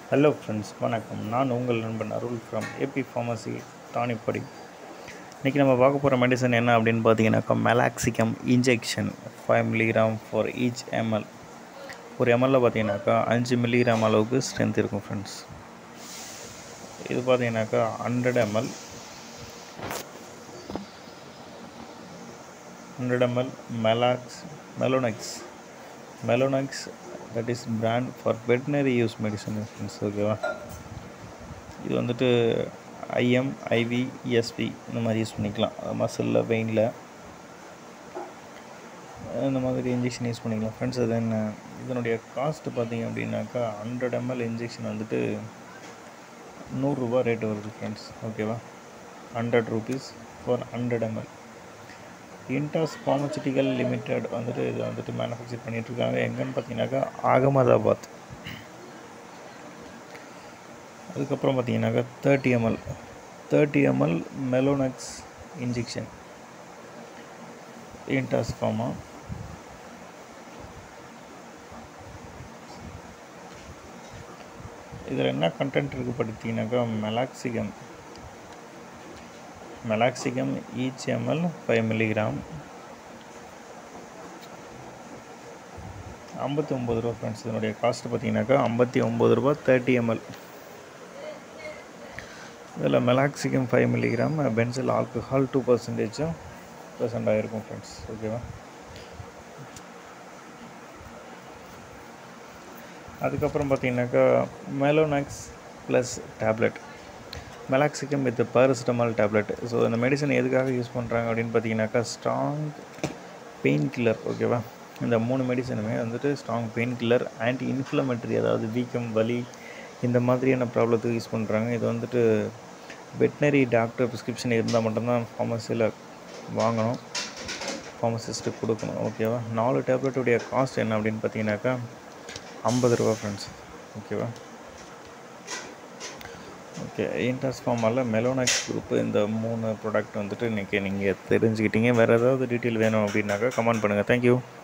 hello friends வணக்கம் நான் உங்கள் நண்பன் Arul from AB pharmacy Thanipadi இன்றைக்கி நம்ம பார்க்க போகிற மெடிசன் என்ன அப்படின்னு பார்த்தீங்கன்னாக்கா meloxicam injection five milligram for each ML ஒரு எம்எல்ல பார்த்தீங்கன்னாக்கா அஞ்சு மில்லிகிராம் அளவுக்கு ஸ்ட்ரென்த் இருக்கும் ஃப்ரெண்ட்ஸ் இது பார்த்தீங்கன்னாக்கா hundred ML hundred ML melox Melonex Melonex that is brand for veterinary use medicine friends ஓகேவா இது வந்துட்டு ஐஎம் ஐவி இஎஸ்பி இந்த மாதிரி யூஸ் பண்ணிக்கலாம் மசிலில் வெயினில் இந்த மாதிரி இன்ஜெக்ஷன் யூஸ் பண்ணிக்கலாம் ஃப்ரெண்ட்ஸ் அது என்ன இதனுடைய காஸ்ட்டு பார்த்தீங்க அப்படின்னாக்கா ஹண்ட்ரட் எம்எல் இன்ஜெக்ஷன் வந்துட்டு நூறுரூபா ரேட்டு வருது ஃப்ரெண்ட்ஸ் ஓகேவா hundred rupees for hundred ML Intas pharmaceutical limited வந்துட்டு இது வந்துட்டு மேனுஃபேக்சர் பண்ணிகிட்ருக்காங்க எங்கன்னு பார்த்தீங்கன்னாக்கா அகமதாபாத் அதுக்கப்புறம் பார்த்தீங்கன்னாக்கா thirty ML thirty ML Melonex injection Intas pharma இதில் என்ன கண்டென்ட் இருக்குது பார்த்தீங்கன்னாக்கா meloxicam meloxicam each ML five milligram ஐம்பத்தி ஒம்பது ரூபா ஃப்ரெண்ட்ஸ் இதனுடைய காஸ்ட் பார்த்தீங்கன்னாக்கா ஐம்பத்தி ஒம்பது ரூபா தேர்ட்டி எம்எல் இதில் meloxicam five milligram benzyl alcohol two பர்சன்டேஜும் ப்ரெசென்ட் ஆகிருக்கும் ஃப்ரெண்ட்ஸ் ஓகேவா அதுக்கப்புறம் பார்த்தீங்கன்னாக்கா Melonex plus tablet meloxicam with paracetamol tablet so இந்த மெடிசன் எதுக்காக யூஸ் பண்ணுறாங்க அப்படின்னு பார்த்தீங்கன்னாக்கா ஸ்ட்ராங் பெயின் கில்லர் ஓகேவா இந்த மூணு மெடிசனுமே வந்துட்டு strong pain killer anti inflammatory அதாவது வீக்கம் வலி இந்த மாதிரியான ப்ராப்ளத்துக்கு யூஸ் பண்ணுறாங்க இது வந்துட்டு வெட்டினரி டாக்டர் ப்ரிஸ்கிரிப்ஷன் இருந்தால் மட்டும்தான் ஃபார்மசியில் வாங்கணும் ஃபார்மசிஸ்ட்டு கொடுக்கணும் ஓகேவா நாலு டேப்லெட்டுடைய காஸ்ட் என்ன அப்படின்னு பார்த்தீங்கன்னாக்கா ஐம்பது ரூபா ஃப்ரெண்ட்ஸ் ஓகேவா ஓகே இன்டாஸ் ஃபார்மால் மெலோனாக்ஸ் குரூப் இந்த மூணு ப்ராடக்ட் வந்துட்டு இன்றைக்கி நீங்கள் தெரிஞ்சுக்கிட்டீங்க வேறு ஏதாவது டீட்டெயில் வேணும் அப்படின்னாக்கா கமெண்ட் பண்ணுங்கள் தேங்க்யூ